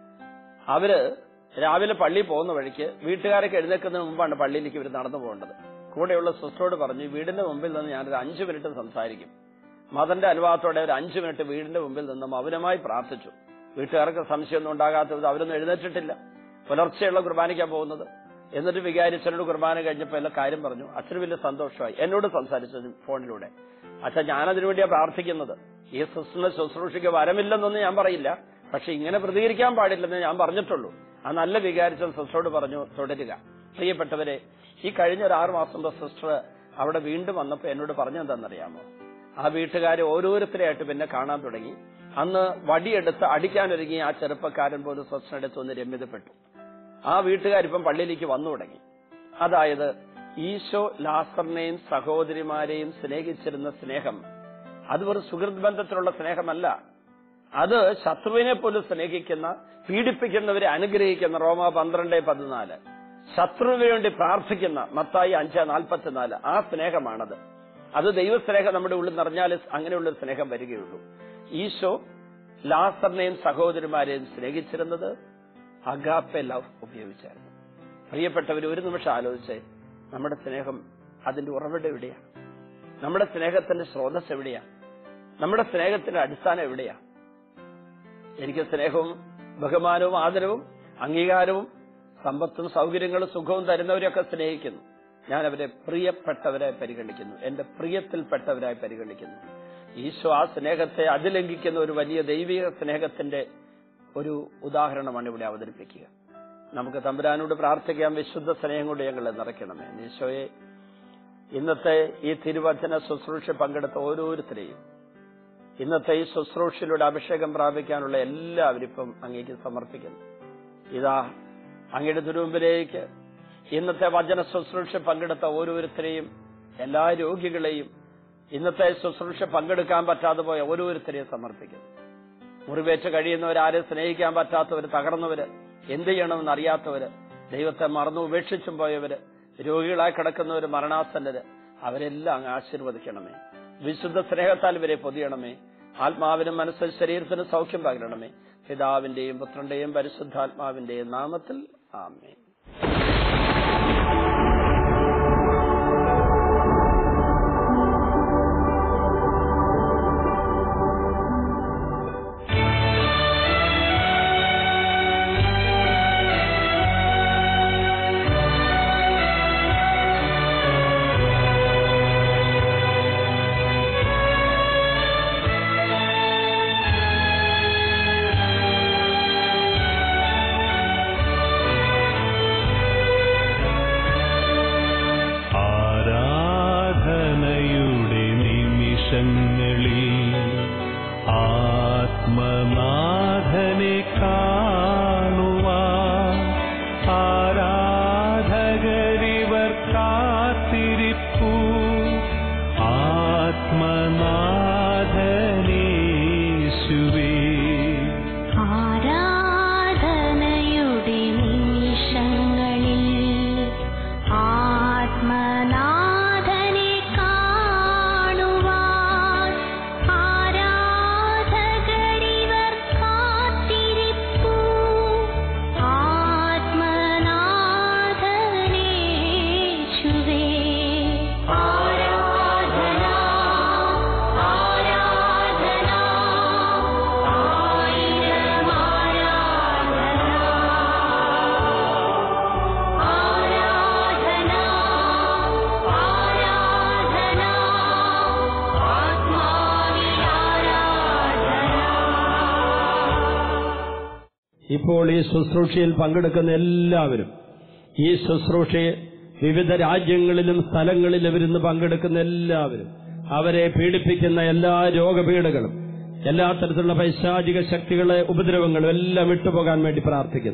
അവര് രാവിലെ പള്ളി പോകുന്ന വഴിക്ക് വീട്ടുകാരൊക്കെ എഴുന്നേൽക്കുന്നതിന് മുമ്പാണ് പള്ളിയിലേക്ക് ഇവർ നടന്നു പോകേണ്ടത് കൂടെയുള്ള സിസ്റ്ററോട് പറഞ്ഞു "ഈ വീടിന്റെ മുമ്പിൽ നിന്ന് ഞാനൊരു അഞ്ചു മിനിറ്റ് സംസാരിക്കും മദന്റെ അനുവാദത്തോടെ ഒരു അഞ്ചു മിനിറ്റ് വീടിന്റെ മുമ്പിൽ നിന്ന് മൗനമായി പ്രാർത്ഥിച്ചു വീട്ടുകാർക്ക് സംശയമൊന്നും ഉണ്ടാകാത്ത വിധം അവരൊന്നും എഴുന്നേറ്റിട്ടില്ല പുലർച്ചെയുള്ള കുർബാനയ്ക്കാണ് പോകുന്നത് എന്നിട്ട് വികാരിച്ചനോട് കുർബാന കഴിഞ്ഞപ്പോൾ എല്ലാ കാര്യം പറഞ്ഞു അച്ഛന് വലിയ സന്തോഷമായി എന്നോട് സംസാരിച്ചു ഫോണിലൂടെ അച്ഛൻ ഞാനതിനു വേണ്ടിയാണ് പ്രാർത്ഥിക്കുന്നത് ഈ സിസ്റ്ററിന്റെ ശുശ്രൂഷയ്ക്ക് വരമില്ലെന്നൊന്നും ഞാൻ പറയില്ല പക്ഷെ ഇങ്ങനെ പ്രതികരിക്കാൻ പാടില്ലെന്ന് ഞാൻ പറഞ്ഞിട്ടുള്ളൂ ആ നല്ല വികാരിച്ചൻ സിസ്റ്ററോട് പറഞ്ഞു തുടരുക പ്രിയപ്പെട്ടവരെ ഈ കഴിഞ്ഞ ഒരു ആറു മാസം മുമ്പ് സിസ്റ്റർ അവിടെ വീണ്ടും വന്നപ്പോ എന്നോട് പറഞ്ഞെന്താണെന്നറിയാമോ ആ വീട്ടുകാരെ ഓരോരുത്തരെയായിട്ട് പിന്നെ കാണാൻ തുടങ്ങി അന്ന് വടിയെടുത്ത് അടിക്കാനൊരുങ്ങി ആ ചെറുപ്പക്കാരൻ പോലും സിസ്റ്ററുടെ ഒന്ന് രമ്യതപ്പെട്ടു ആ വീട്ടുകാരിപ്പം പള്ളിയിലേക്ക് വന്നു തുടങ്ങി അതായത് ഈശോ ലാസറിനെയും സഹോദരിമാരെയും സ്നേഹിച്ചിരുന്ന സ്നേഹം അത് ഒരു സുഹൃത് ബന്ധത്തിലുള്ള സ്നേഹമല്ല അത് ശത്രുവിനെ പോലും സ്നേഹിക്കുന്ന പീഡിപ്പിക്കുന്നവരെ അനുഗ്രഹിക്കുന്ന റോമ പന്ത്രണ്ട് പതിനാല് ശത്രുവിന് വേണ്ടി പ്രാർത്ഥിക്കുന്ന മത്തായി അഞ്ച് നാൽപ്പത്തിനാല് ആ സ്നേഹമാണത് അത് ദൈവസ്നേഹം നമ്മുടെ ഉള്ളിൽ നിറഞ്ഞാൽ അങ്ങനെയുള്ള ഒരു സ്നേഹം വരികയുള്ളൂ ഈശോ ലാസറിനെയും സഹോദരിമാരെയും സ്നേഹിച്ചിരുന്നത് അഗാപ്പെ ലവ് ഉപയോഗിച്ചായിരുന്നു പ്രിയപ്പെട്ടവർ ഒരു നിമിഷം ആലോചിച്ചേ നമ്മുടെ സ്നേഹം അതിന്റെ ഉറവിടം എവിടെയാ നമ്മുടെ സ്നേഹത്തിന്റെ സ്രോതസ് എവിടെയാ നമ്മുടെ സ്നേഹത്തിന്റെ അടിസ്ഥാനം എവിടെയാ എനിക്ക് സ്നേഹവും ബഹുമാനവും ആദരവും അംഗീകാരവും സമ്പത്തും സൗകര്യങ്ങളും സുഖവും തരുന്നവരെയൊക്കെ സ്നേഹിക്കുന്നു ഞാൻ അവരെ പ്രിയപ്പെട്ടവരായി പരിഗണിക്കുന്നു എന്റെ പ്രിയത്തിൽപ്പെട്ടവരായി പരിഗണിക്കുന്നു ഈശോ ആ സ്നേഹത്തെ അതിലംഘിക്കുന്ന ഒരു വലിയ ദൈവിക സ്നേഹത്തിന്റെ ഒരു ഉദാഹരണമാണ് ഇവിടെ അവതരിപ്പിക്കുക നമുക്ക് തമ്പുരാനോട് പ്രാർത്ഥിക്കാം വിശുദ്ധ സ്നേഹം കൊണ്ട് ഞങ്ങളെ നിറയ്ക്കണമേ ഈശോയെ ഇന്നത്തെ ഈ തിരുവചന ശുശ്രൂഷ പങ്കെടുത്ത ഓരോരുത്തരെയും ഇന്നത്തെ ഈ ശുശ്രൂഷയിലൂടെ അഭിഷേകം പ്രാപിക്കാനുള്ള എല്ലാവരും ഇപ്പം അങ്ങേക്ക് സമർപ്പിക്കുന്നു ഇതാ അങ്ങയുടെ തിരുമുമ്പിലേക്ക് ഇന്നത്തെ വചന ശുശ്രൂഷ പങ്കെടുത്ത ഓരോരുത്തരെയും എല്ലാ രോഗികളെയും ഇന്നത്തെ ശുശ്രൂഷ പങ്കെടുക്കാൻ പറ്റാതെ പോയ ഓരോരുത്തരെയും സമർപ്പിക്കുന്നു മുറിവേറ്റ് കഴിയുന്നവരാരെ സ്നേഹിക്കാൻ പറ്റാത്തവര് തകർന്നവര് എന്ത് ചെയ്യണമെന്ന് അറിയാത്തവര് ദൈവത്തെ മറന്നു ഉപേക്ഷിച്ചും പോയവര് രോഗികളായി കിടക്കുന്നവര് മരണാസന്നര് അവരെല്ലാം അങ്ങ് ആശീർവദിക്കണമേ വിശുദ്ധ സ്നേഹത്താൽ ഇവരെ പൊതിയണമേ ആത്മാവിനും മനസ്സിൽ ശരീരത്തിനും സൗഖ്യം പകരണമേ പിതാവിന്റെയും പുത്രന്റെയും പരിശുദ്ധാത്മാവിന്റെയും നാമത്തിൽ ആമേ ആരാധനയുടെ നിമിഷങ്ങളിൽ ആത്മനാഥനെ കാണുവാൻ ആരാധകരിവർ കാത്തിരിപ്പു ആത്മനാഥനേശുവേ ആരാധനയുടെ നിമിഷങ്ങളിൽ ആത്മനാഥനെ കാണുവാൻ ആരാധകരിവർ കാത്തിരിപ്പു ആത്മനാഥനേശുവേ ആരാധന ആരാധന ആയിരം ആരാധന ആരാധന ആരാധന ആത്മാവിൽ ആരാധന ഇപ്പോൾ ഈ ശുശ്രൂഷയിൽ പങ്കെടുക്കുന്ന എല്ലാവരും ഈ ശുശ്രൂഷയെ വിവിധ രാജ്യങ്ങളിലും സ്ഥലങ്ങളിലും ഇരുന്ന് പങ്കെടുക്കുന്ന എല്ലാവരും അവരെ പീഡിപ്പിക്കുന്ന എല്ലാ രോഗപീഠകളും എല്ലാ തരത്തിലുള്ള പൈശാചിക ശക്തികളെ ഉപദ്രവങ്ങളും എല്ലാം വിട്ടുപോകാൻ വേണ്ടി പ്രാർത്ഥിക്കുന്നു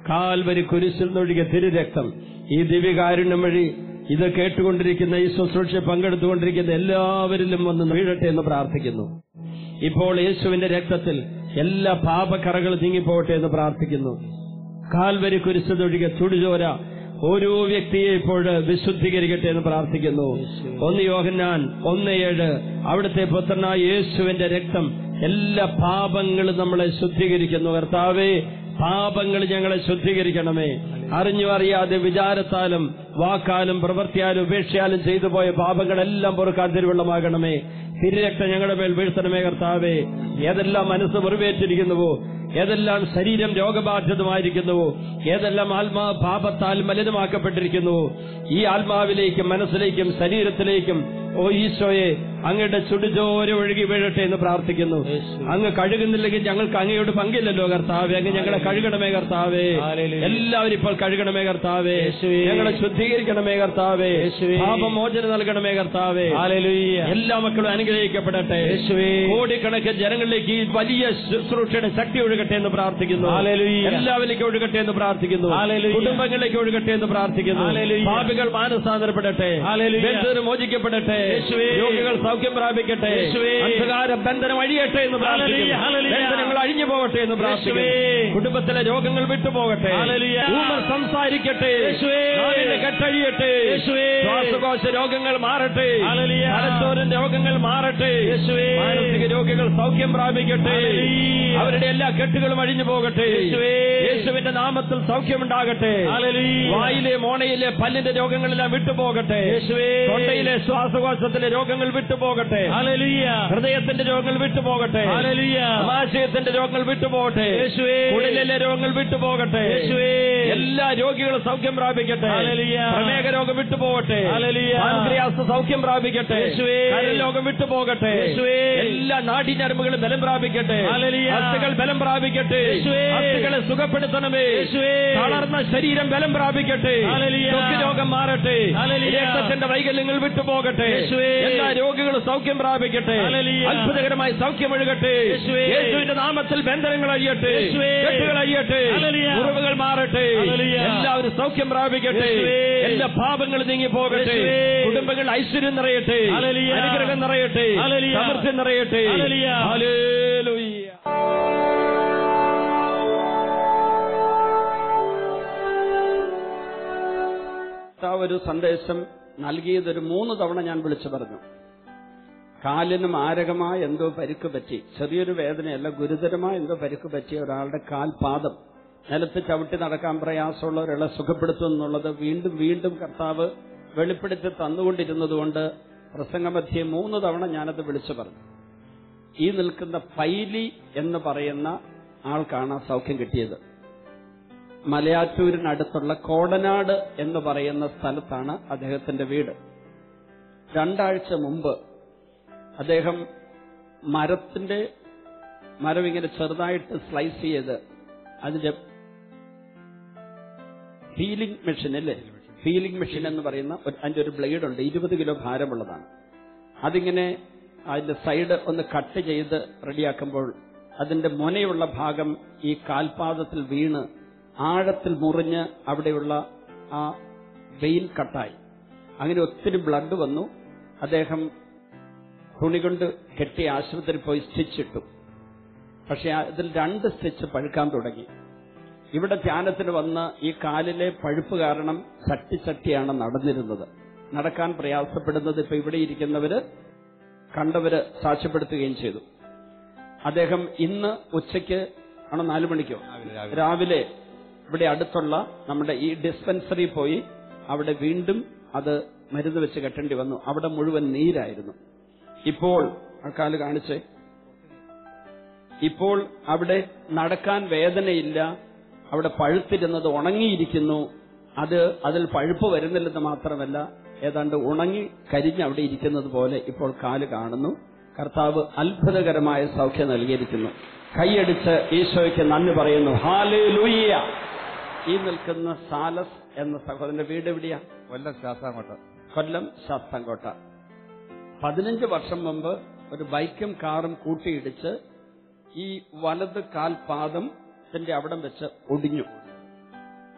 കാൽവരി കുരിശിൽ നിന്നൊഴുകിയ തിരുരക്തം ഈ ദിവ്യകാരുണ്യം വഴി ഇത് കേട്ടുകൊണ്ടിരിക്കുന്ന ഈ ശുശ്രൂഷ പങ്കെടുത്തുകൊണ്ടിരിക്കുന്ന എല്ലാവരിലും വന്ന് വീഴട്ടെ എന്ന് പ്രാർത്ഥിക്കുന്നു ഇപ്പോൾ യേശുവിന്റെ രക്തത്തിൽ എല്ലാ പാപക്കറകളും നീങ്ങിപ്പോകട്ടെ എന്ന് പ്രാർത്ഥിക്കുന്നു കാൽവരി കുരിശതൊഴികെ ചുടുചോര ഓരോ വ്യക്തിയെ ഇപ്പോൾ വിശുദ്ധീകരിക്കട്ടെ എന്ന് പ്രാർത്ഥിക്കുന്നു ഒന്ന് യോഹന്നാൻ ഒന്ന് ഏഴ് അവിടുത്തെ പുത്രനായ യേശുവിന്റെ രക്തം എല്ലാ പാപങ്ങളും നമ്മളെ ശുദ്ധീകരിക്കുന്നു കർത്താവേ പാപങ്ങൾ ഞങ്ങളെ ശുദ്ധീകരിക്കണമേ അറിഞ്ഞു അറിയാതെ വിചാരത്താലും വാക്കാലും പ്രവൃത്തിയാലും ഉപേക്ഷയാലും ചെയ്തു പോയ പാപങ്ങളെല്ലാം പൊറുക്കാൻ തിരുവള്ളമാകണമേ തിരുരക്തം ഞങ്ങളുടെ മേൽ വീഴ്ത്തണമേ കർത്താവേ ഏതെല്ലാം മനസ്സ് മുറിവേറ്റിരിക്കുന്നുവോ ഏതെല്ലാം ശരീരം രോഗബാധിതമായിരിക്കുന്നുവോ ഏതെല്ലാം ആത്മാ പാപത്താൽ മലിനമാക്കപ്പെട്ടിരിക്കുന്നുവോ ഈ ആത്മാവിലേക്കും മനസ്സിലേക്കും ശരീരത്തിലേക്കും ഓ ഈശോയെ അങ്ങയുടെ ചുടുചോര ഒഴുകി വീഴട്ടെ എന്ന് പ്രാർത്ഥിക്കുന്നു അങ്ങ് കഴുകുന്നില്ലെങ്കിൽ ഞങ്ങൾക്ക് അങ്ങയോട് പങ്കില്ലല്ലോ കർത്താവേ അങ്ങ് ഞങ്ങളെ കഴുകണമേ കർത്താവേ എല്ലാവരും ഇപ്പോൾ കഴുകണമേ കർത്താവേ ഞങ്ങളെ ശുദ്ധീകരിക്കണമേ കർത്താവേ പാപമോചനം നൽകണമേ കർത്താവേ എല്ലാ മക്കളും അനുഗ്രഹിക്കപ്പെടട്ടെ കോടിക്കണക്കിന് ജനങ്ങളിലേക്ക് ഈ വലിയ ശുശ്രൂഷയുടെ ശക്തി ഒഴുകട്ടെ എന്ന് പ്രാർത്ഥിക്കുന്നു എല്ലാവരിലേക്ക് ഒഴുകട്ടെ എന്ന് പ്രാർത്ഥിക്കുന്നു കുടുംബങ്ങളിലേക്ക് ഒഴുകട്ടെ എന്ന് പ്രാർത്ഥിക്കുന്നു പാപികൾ മാനസാന്തരപ്പെടട്ടെ ബന്ധുവിന് മോചിക്കപ്പെടട്ടെ രോഗികൾ സൗഖ്യം പ്രാപിക്കട്ടെ അന്ധകാര ബന്ധനം അഴിയട്ടെ എന്ന് പ്രാർത്ഥിക്കുന്നു ബന്ധനങ്ങൾ അഴിഞ്ഞു പോകട്ടെ എന്ന് പ്രാർത്ഥിക്കുന്നു കുടുംബത്തിലെ രോഗങ്ങൾ വിട്ടുപോകട്ടെ ഊമർ സംസാരിക്കട്ടെ നാവിന്റെ കെട്ടഴിയട്ടെ ശ്വാസകോശ രോഗങ്ങൾ മാറട്ടെ തലച്ചോരൻ രോഗങ്ങൾ മാറട്ടെ മാനസിക രോഗികൾ സൗഖ്യം പ്രാപിക്കട്ടെ അവരുടെ എല്ലാ കെട്ടുകളും അഴിഞ്ഞു പോകട്ടെ യേശുവിന്റെ നാമത്തിൽ സൗഖ്യമുണ്ടാകട്ടെ വായിലെ മോണയിലെ പല്ലിന്റെ രോഗങ്ങളെല്ലാം വിട്ടുപോകട്ടെ തൊണ്ടയിലെ ശ്വാസകോശത്തിലെ രോഗങ്ങൾ വിട്ടുപോകട്ടെ ഹൃദയത്തിന്റെ രോഗങ്ങൾ വിട്ടുപോകട്ടെ ആശയത്തിന്റെ രോഗങ്ങൾ വിട്ടുപോകട്ടെ കുടലിലെ രോഗങ്ങൾ വിട്ടുപോകട്ടെ എല്ലാ രോഗികളും സൗഖ്യം പ്രാപിക്കട്ടെ പ്രമേഹ രോഗം വിട്ടുപോകട്ടെ പാൻക്രിയാസ് സൗഖ്യം പ്രാപിക്കട്ടെ കരൾ രോഗം വിട്ടുപോകട്ടെ എല്ലാ നാടിഞ്ഞരമ്പുകളും ബലം പ്രാപിക്കട്ടെ അസ്ഥികൾ ബലം പ്രാപിക്കട്ടെ അസ്ഥികളെ സുഖപ്പെടുത്തണമേ തളർന്ന ശരീരം ബലം പ്രാപിക്കട്ടെ ത്വക്ക് രോഗം മാറട്ടെ രക്തത്തിന്റെ വൈകല്യങ്ങൾ വിട്ടുപോകട്ടെ എല്ലാ രോഗികളും സൗഖ്യം പ്രാപിക്കട്ടെ അത്ഭുതകരമായി സൗഖ്യം ഒഴുകട്ടെ യേശുവിന്റെ നാമത്തിൽ ബന്ധനങ്ങൾ അഴിയട്ടെ കെട്ടുകൾ അഴിയട്ടെ മുറിവുകൾ മാറട്ടെ എല്ലാവരും സൗഖ്യം പ്രാപിക്കട്ടെ എല്ലാ പാപങ്ങളും നീങ്ങി പോകട്ടെ കുടുംബങ്ങൾ ഐശ്വര്യം നിറയട്ടെ അനുഗ്രഹം നിറയട്ടെ സമൃദ്ധി നിറയട്ടെ ഹല്ലേലൂയ കർത്താവ് ഒരു സന്ദേശം നൽകിയതൊരു മൂന്ന് തവണ ഞാൻ വിളിച്ചു പറഞ്ഞു കാലിന് മാരകമായ എന്തോ പരിക്ക് പറ്റി ചെറിയൊരു വേദനയല്ല ഗുരുതരമായ എന്തോ പരിക്ക് പറ്റിയ ഒരാളുടെ കാൽപാദം നിലത്ത് ചവിട്ടി നടക്കാൻ പ്രയാസമുള്ള ഒരാളെ സുഖപ്പെടുത്തും എന്നുള്ളത് വീണ്ടും വീണ്ടും കർത്താവ് വെളിപ്പെടുത്തി തന്നുകൊണ്ടിരുന്നതുകൊണ്ട് പ്രസംഗമധ്യേ മൂന്ന് തവണ ഞാനത് വിളിച്ചു പറഞ്ഞു ഈ നിൽക്കുന്ന പൈലി എന്ന് പറയുന്ന ആൾക്കാണ് ആ സൗഖ്യം കിട്ടിയത് മലയാറ്റൂരിനടുത്തുള്ള കോടനാട് എന്ന് പറയുന്ന സ്ഥലത്താണ് അദ്ദേഹത്തിന്റെ വീട് രണ്ടാഴ്ച മുമ്പ് അദ്ദേഹം മരത്തിന്റെ മരം ഇങ്ങനെ ചെറുതായിട്ട് സ്ലൈസ് ചെയ്ത് അതിന്റെ ഫീലിംഗ് മെഷീൻ അല്ലേ ഫീലിംഗ് മെഷീൻ എന്ന് പറയുന്ന ഒരു- അതിന്റെ ഒരു ബ്ലേഡ് ഉണ്ട് ഇരുപത് കിലോ ഭാരമുള്ളതാണ് അതിങ്ങനെ അതിന്റെ സൈഡ് ഒന്ന് കട്ട് ചെയ്ത് റെഡിയാക്കുമ്പോൾ അതിന്റെ മുനയുള്ള ഭാഗം ഈ കാൽപാദത്തിൽ വീണ് ആഴത്തിൽ മുറിഞ്ഞ് അവിടെയുള്ള ആ വെയിൻ കട്ടായി അങ്ങനെ ഒത്തിരി ബ്ലഡ് വന്നു അദ്ദേഹം തുണി കൊണ്ട് കെട്ടി ആശുപത്രിയിൽ പോയി സ്റ്റിച്ച് ഇട്ടു പക്ഷെ അതിൽ രണ്ട് സ്റ്റിച്ച് പഴുക്കാൻ തുടങ്ങി ഇവിടെ ധ്യാനത്തിന് വന്ന് ഈ കാലിലെ പഴുപ്പ് കാരണം ചട്ടി ചട്ടിയാണ് നടന്നിരുന്നത് നടക്കാൻ പ്രയാസപ്പെടുന്നത് ഇപ്പൊ ഇവിടെ ഇരിക്കുന്നവര് കണ്ടവര് സാക്ഷ്യപ്പെടുത്തുകയും ചെയ്തു അദ്ദേഹം ഇന്ന് ഉച്ചയ്ക്ക് ആണോ നാലു മണിക്കോ രാവിലെ ഇവിടെ അടുത്തുള്ള നമ്മുടെ ഈ ഡിസ്പെൻസറി പോയി അവിടെ വീണ്ടും അത് മരുന്ന് വെച്ച് കെട്ടേണ്ടി വന്നു അവിടെ മുഴുവൻ നീരായിരുന്നു ഇപ്പോൾ ആ കാല് കാണിച്ചേ ഇപ്പോൾ അവിടെ നടക്കാൻ വേദനയില്ല അവിടെ പഴുത്തിരുന്നത് ഉണങ്ങിയിരിക്കുന്നു അത് അതിൽ പഴുപ്പ് വരുന്നില്ലെന്ന് മാത്രമല്ല ഏതാണ്ട് ഉണങ്ങി കരിഞ്ഞ് അവിടെ ഇരിക്കുന്നത് പോലെ ഇപ്പോൾ കാല് കാണുന്നു കർത്താവ് അത്ഭുതകരമായ സൗഖ്യം നൽകിയിരിക്കുന്നു കൈയടിച്ച് ഈശോയ്ക്ക് നന്ദി പറയുന്നു ഹാലേ ലൂയ്യ ഈ നിൽക്കുന്ന സാലസ് എന്ന സഹോദരന്റെ വീട് എവിടെയാ കൊല്ലം ശാസ്താംകോട്ട കൊല്ലം ശാസ്താംകോട്ട പതിനഞ്ച് വർഷം മുമ്പ് ഒരു ബൈക്കും കാറും കൂട്ടിയിടിച്ച് ഈ വലത് കാൽപാദത്തിന്റെ അവിടം വെച്ച് ഒടിഞ്ഞു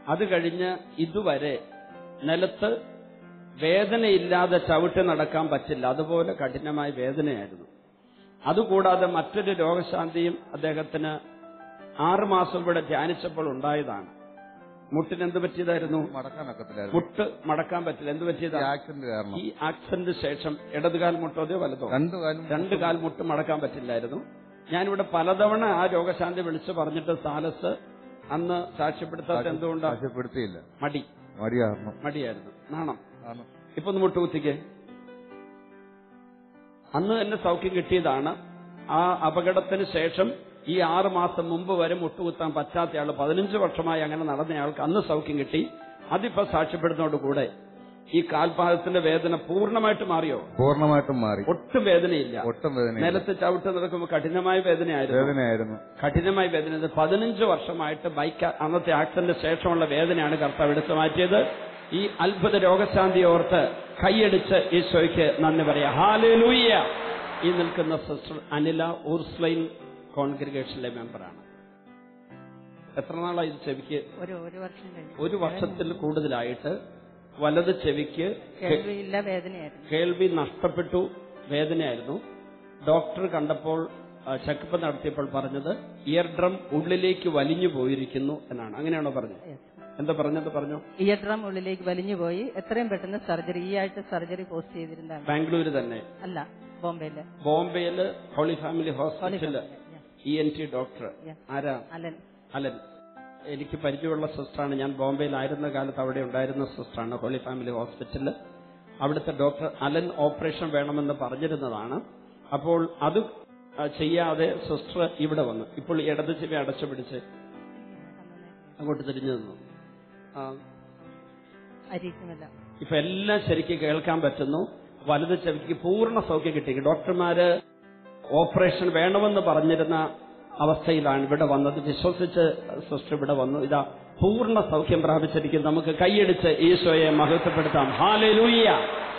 അത് കഴിഞ്ഞ് ഇതുവരെ നിലത്ത് വേദനയില്ലാതെ ചവിട്ടി നടക്കാൻ പറ്റില്ല അതുപോലെ കഠിനമായ വേദനയായിരുന്നു അതുകൂടാതെ മറ്റൊരു രോഗശാന്തിയും അദ്ദേഹത്തിന് ആറുമാസം ഇവിടെ ധ്യാനിച്ചപ്പോൾ ഉണ്ടായതാണ് മുട്ടിന് എന്ത് പറ്റിയതായിരുന്നു മടക്കാനൊക്കത്തില്ലായിരുന്നു മുട്ട് മടക്കാൻ പറ്റില്ല എന്ത് ഈ പറ്റിയതാണ് ആക്സിഡന്റ് കാരണം ഈ ആക്സിഡന്റ് ശേഷം ഇടതുകാൽ മുട്ടോതെയോ വലതോ രണ്ടു കാലും രണ്ട് കാൽ മുട്ട് മടക്കാൻ പറ്റില്ലായിരുന്നു ഞാനിവിടെ പലതവണ ആ രോഗശാന്തി വിളിച്ചു പറഞ്ഞിട്ട് സാലസ് അന്ന് സാക്ഷ്യപ്പെടുത്താത്ത എന്തുകൊണ്ടാണ് സാക്ഷ്യപ്പെടുത്തിയില്ല മടി മടി കാരണം മടിയായിരുന്നു നാണം ആണ്. ഇപ്പൊ ഒന്ന് മുട്ടുകുത്തിക്ക് അന്ന് തന്നെ സൗഖ്യം കിട്ടിയതാണ് ആ അപകടത്തിന് ശേഷം ഈ ആറ് മാസം മുമ്പ് വരെ മുട്ടുകുത്താൻ പറ്റാത്തയാൾ പതിനഞ്ച് വർഷമായി അങ്ങനെ നടന്നയാൾക്ക് അന്ന് സൗഖ്യം കിട്ടി അതിപ്പോ സാക്ഷ്യപ്പെടുന്നതോടുകൂടെ ഈ കാൽപാദത്തിന്റെ വേദന പൂർണ്ണമായിട്ട് മാറിയോ പൂർണ്ണമായിട്ടും മാറി ഒട്ടും വേദനയില്ല ഒട്ടും വേദന നിലത്ത് ചവിട്ട് നടക്കുമ്പോൾ കഠിനമായ വേദനയായിരുന്നു വേദനയായിരുന്നു കഠിനമായ വേദന ഇത് പതിനഞ്ച് വർഷമായിട്ട് ബൈക്ക് അന്നത്തെ ആക്സിഡന്റ് ശേഷമുള്ള വേദനയാണ് കർത്താവ് എടുത്തു മാറ്റിയത് ഈ അത്ഭുത രോഗശാന്തി ഓർത്ത് കൈയടിച്ച് ഈശോയ്ക്ക് നന്ദി പറയാം ഹാലൂയ്യ ഈ നിൽക്കുന്ന സിസ്റ്റർ അനില ഊർസ്ലൈൻ കോൺഗ്രിഗേഷനിലെ മെമ്പറാണ് എത്ര നാളായി ഇത് ചെവിക്ക് ഒരു ഒരു വർഷം കഴിഞ്ഞു ഒരു വർഷത്തിൽ കൂടുതലായിട്ട് വലത് ചെവിക്ക് കേൾവിയില്ല വേദനയായിരുന്നു കേൾവി നഷ്ടപ്പെട്ടു വേദനയായിരുന്നു ഡോക്ടർ കണ്ടപ്പോൾ ചെക്കപ്പ് നടത്തിയപ്പോൾ പറഞ്ഞത് ഇയർ ഡ്രം ഉള്ളിലേക്ക് വലിഞ്ഞു പോയിരിക്കുന്നു എന്നാണ് അങ്ങനെയാണോ പറഞ്ഞത് എന്താ പറഞ്ഞത് പറഞ്ഞു ഇയർ ഡ്രം ഉള്ളിലേക്ക് വലിഞ്ഞു പോയി എത്രയും പെട്ടെന്ന് സർജറി ഈ ആഴ്ച സർജറി പോസ്റ്റ് ചെയ്തിരുന്നതാണ് ബാംഗ്ലൂര് തന്നെ അല്ല ബോംബെയില് ബോംബെയില് Holy Family Hospital Yeah. E N T doctor Yeah. ആരാ അലൻ അലൻ എനിക്ക് പരിചയമുള്ള സിസ്റ്ററാണ് ഞാൻ ബോംബെയിലായിരുന്ന കാലത്ത് അവിടെ ഉണ്ടായിരുന്ന സിസ്റ്ററാണ് ഹോളി ഫാമിലി ഹോസ്പിറ്റലിൽ അവിടുത്തെ ഡോക്ടർ അലൻ ഓപ്പറേഷൻ വേണമെന്ന് പറഞ്ഞിരുന്നതാണ് അപ്പോൾ അത് ആ, ചെയ്യാതെ സിസ്റ്റർ ഇവിടെ വന്നു ഇപ്പോൾ ഈ ഇടത് ചെവി അടച്ചു പിടിച്ച് അങ്ങോട്ട് തിരിഞ്ഞു നിന്നു ആ, അരീക്കുമല്ല ഇപ്പൊ എല്ലാം ശരിക്കും കേൾക്കാൻ പറ്റുന്നു വലത് ചെവിക്ക് പൂർണ്ണ സൗഖ്യം കിട്ടി ഡോക്ടർമാര് ഓപ്പറേഷൻ വേണമെന്ന് പറഞ്ഞിരുന്ന അവസ്ഥയിലാണ് ഇവിടെ വന്നത് വിശ്വസിച്ച് സിസ്റ്റർ ഇവിടെ വന്നു ഇതാ പൂർണ്ണ സൗഖ്യം പ്രാപിച്ചിരിക്കും നമുക്ക് കൈയടിച്ച് ഈശോയെ മഹത്വപ്പെടുത്താം ഹാലേ